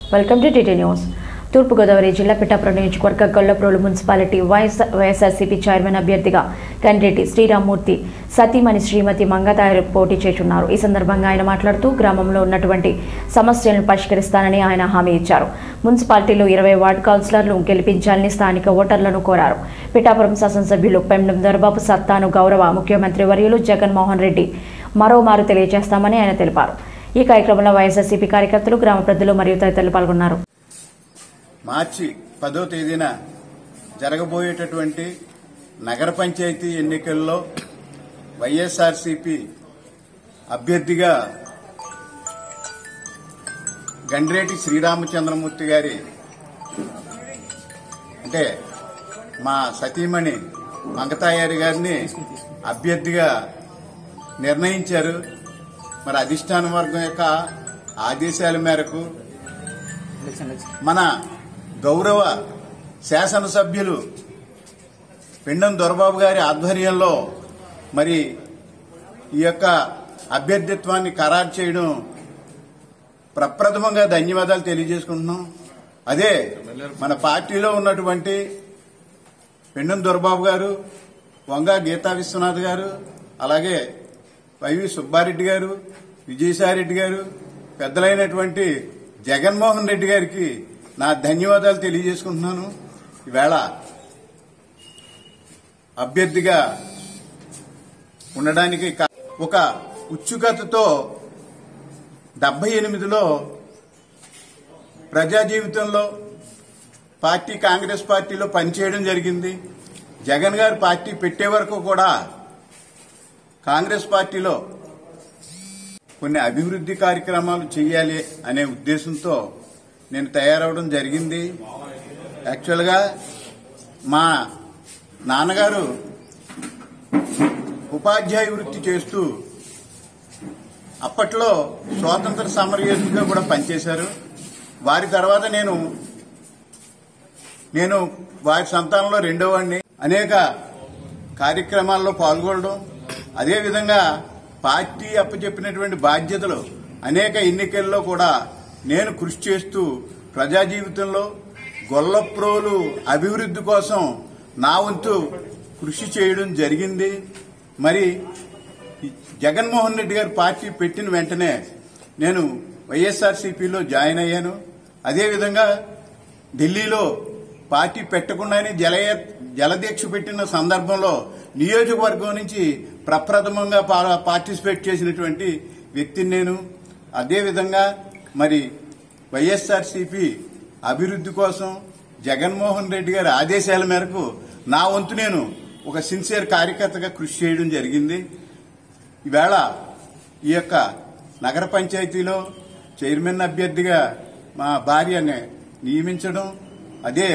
Welcome to T T news తూర్పుగోదావరి జిల్లా పిఠాపురం నియోజకవర్గ Gollaprolu municipality YS YSRCP chairman అభ్యర్థిగా కండ్రెడ్డి శ్రీరామ్మూర్తి సతీమణి శ్రీమతి మంగతాయరు పోటీ చేస్తున్నారు ఈ సందర్భంగా ఆయన మాట్లాడుతూ గ్రామంలో ఉన్నటువంటి సమస్యలను పరిష్కరిస్తానని ఆయన హామీ ఇచ్చారు మున్సిపాలిటీలో ఇరవై వార్డు కౌన్సిలర్లు గెలిపించాలని స్థానిక ఓటర్లను కోరారు పిఠాపురం శాసనసభ్యులు పెండం దొరబాబు సత్తాను గౌరవ ముఖ్యమంత్రి వర్యులు జగన్మోహన్ రెడ్డి మరోమారు తెలియజేస్తామని ఆయన తెలిపారు ఈ కార్యక్రమంలో వైఎస్ఆర్సీపీ కార్యకర్తలు గ్రామ ప్రజలు మరియు తదితరులు పాల్గొన్నారు మార్చి పదో తేదీన జరగబోయేటటువంటి నగర పంచాయతీ ఎన్నికల్లో వైఎస్ఆర్సీపీ అభ్యర్థిగా గండ్రేటి శ్రీరామచంద్రమూర్తి గారి అంటే మా సతీమణి మంగతాయారి గారిని అభ్యర్థిగా నిర్ణయించారు మరి అధిష్టాన వర్గం యొక్క ఆదేశాల మేరకు మన గౌరవ శాసనసభ్యులు పిండం దొరబాబు గారి ఆధ్వర్యంలో మరి ఈ యొక్క అభ్యర్థిత్వాన్ని ఖరారు చేయడం ప్రప్రథమంగా ధన్యవాదాలు తెలియజేసుకుంటున్నాం అదే మన పార్టీలో ఉన్నటువంటి పిండం దొరబాబు గారు వంగ గీతా విశ్వనాథ్ గారు అలాగే వైవి సుబ్బారెడ్డి గారు విజయసాయిరెడ్డి గారు పెద్దలైనటువంటి జగన్మోహన్ రెడ్డి గారికి నా ధన్యవాదాలు తెలియజేసుకుంటున్నాను ఈవేళ అభ్యర్థిగా ఉండడానికి కా- ఒక ఉత్సుకతతో డెబ్బై ఎనిమిదిలో ప్రజా జీవితంలో పార్టీ కాంగ్రెస్ పార్టీలో పనిచేయడం జరిగింది జగన్ గారు పార్టీ పెట్టే వరకు కూడా కాంగ్రెస్ పార్టీలో కొన్ని అభివృద్ధి కార్యక్రమాలు చేయాలి అనే ఉద్దేశంతో నేను తయారవడం జరిగింది యాక్చువల్గా మా నాన్నగారు ఉపాధ్యాయ వృత్తి చేస్తూ అప్పట్లో స్వాతంత్ర సమరయోధుడిగా కూడా పనిచేశారు వారి తర్వాత నేను నేను వారి సంతానంలో రెండో వాడిని అనేక కార్యక్రమాల్లో పాల్గొనడం అదేవిధంగా పార్టీ అప్పచెప్పినటువంటి బాధ్యతలు అనేక ఎన్నికల్లో కూడా నేను కృషి చేస్తూ ప్రజా జీవితంలో గొల్లప్రోలు అభివృద్ధి కోసం నా వంతు కృషి చేయడం జరిగింది మరి ఈ జగన్మోహన్ రెడ్డి గారు పార్టీ పెట్టిన వెంటనే నేను వైఎస్ఆర్సీపీలో జాయిన్ అయ్యాను అదేవిధంగా ఢిల్లీలో పార్టీ పెట్టకుండానే జలయ జలదీక్ష పెట్టిన సందర్భంలో నియోజకవర్గం నుంచి ప్రప్రథమంగా పా- పార్టిసిపేట్ చేసినటువంటి వ్యక్తిని నేను అదేవిధంగా మరి వైఎస్ఆర్సీపీ అభివృద్ధి కోసం జగన్మోహన్ రెడ్డి గారి ఆదేశాల మేరకు నా వంతు నేను ఒక సిన్సియర్ కార్యకర్తగా కృషి చేయడం జరిగింది ఈవేళ ఈ యొక్క నగర పంచాయతీలో చైర్మన్ అభ్యర్థిగా మా భార్యని నియమించడం అదే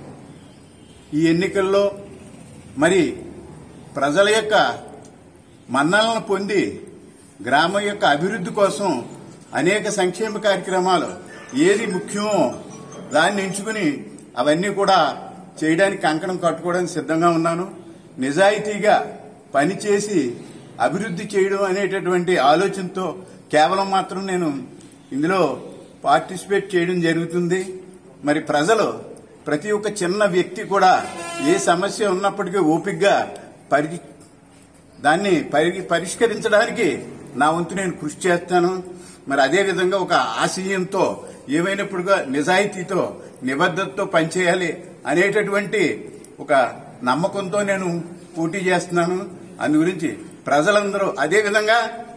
ఈ ఎన్నికల్లో మరి ప్రజల యొక్క మన్నలను పొంది గ్రామం యొక్క అభివృద్ధి కోసం అనేక సంక్షేమ కార్యక్రమాలు ఏది ముఖ్యమో దాన్ని ఎంచుకుని అవన్నీ కూడా చేయడానికి కంకణం కట్టుకోవడానికి సిద్ధంగా ఉన్నాను నిజాయితీగా పనిచేసి అభివృద్ధి చేయడం అనేటటువంటి ఆలోచనతో కేవలం మాత్రం నేను ఇందులో పార్టిసిపేట్ చేయడం జరుగుతుంది మరి ప్రజలు ప్రతి ఒక్క చిన్న వ్యక్తి కూడా ఏ సమస్య ఉన్నప్పటికీ ఓపికగా పరి దాన్ని పరి- పరిష్కరించడానికి నా వంతు నేను కృషి చేస్తాను మరి అదే విధంగా ఒక ఆశయంతో ఏమైనప్పుడుగా నిజాయితీతో నిబద్ధతతో పనిచేయాలి అనేటటువంటి ఒక నమ్మకంతో నేను పోటీ చేస్తున్నాను అందు గురించి ప్రజలందరూ అదే విధంగా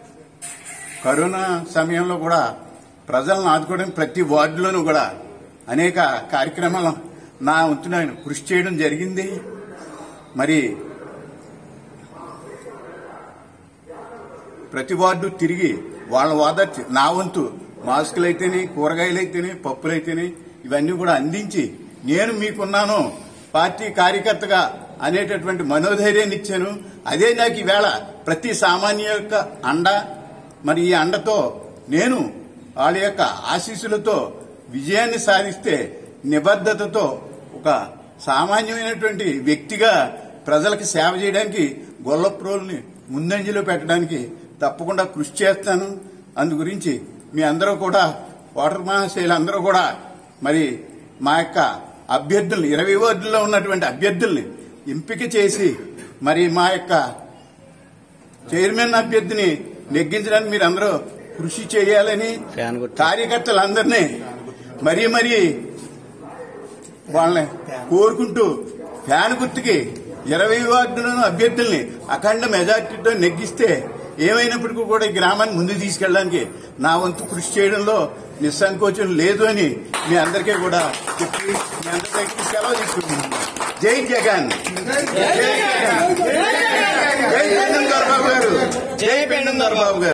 కరోనా సమయంలో కూడా ప్రజలను ఆదుకోవడానికి ప్రతి వార్డులోనూ కూడా అనేక కార్యక్రమాలు నా వంతు నేను కృషి చేయడం జరిగింది మరి ప్రతి వార్డు తిరిగి వాళ్ళ వాదర్చి నా వంతు మాస్కులు అయితేనే కూరగాయలు అయితేనే పప్పులు అయితేనే ఇవన్నీ కూడా అందించి నేను మీకున్నాను పార్టీ కార్యకర్తగా అనేటటువంటి మనోధైర్యాన్ని ఇచ్చాను అదే నాకు ఈవేళ ప్రతి సామాన్య యొక్క అండ మరి ఈ అండతో నేను వాళ్ళ యొక్క ఆశీస్సులతో విజయాన్ని సాధిస్తే నిబద్ధతతో ఒక సామాన్యమైనటువంటి వ్యక్తిగా ప్రజలకు సేవ చేయడానికి గొల్లప్రోల్ని ముందంజలో పెట్టడానికి తప్పకుండా కృషి చేస్తాను అందు గురించి మీ అందరూ కూడా ఓటర్ మహాశైలు అందరూ కూడా మరి మా యొక్క అభ్యర్థుల్ని ఇరవై వార్డుల్లో ఉన్నటువంటి అభ్యర్థుల్ని ఎంపిక చేసి మరి మా యొక్క చైర్మన్ అభ్యర్థిని నెగ్గించడానికి మీరు అందరూ కృషి చేయాలని ఫ్యాన్ గుర్తు. కార్యకర్తలందరినీ మరీ మరీ వాళ్ళని కోరుకుంటూ ఫ్యాన్ గుర్తుకి ఇరవై వార్డులను అభ్యర్థుల్ని అఖండ మెజార్టీతో నెగ్గిస్తే ఏమైనప్పటికీ కూడా ఈ గ్రామాన్ని ముందుకు తీసుకెళ్ళడానికి నా వంతు కృషి చేయడంలో నిస్సంకోచం లేదు అని మీ అందరికీ కూడా చెప్పి మీ అందరికీ సెలవు తీసుకుంటున్నాను జై జగన్ జై జగన్ జై పెండం దొరబాబు గారు జై పెండం దొరబాబు గారు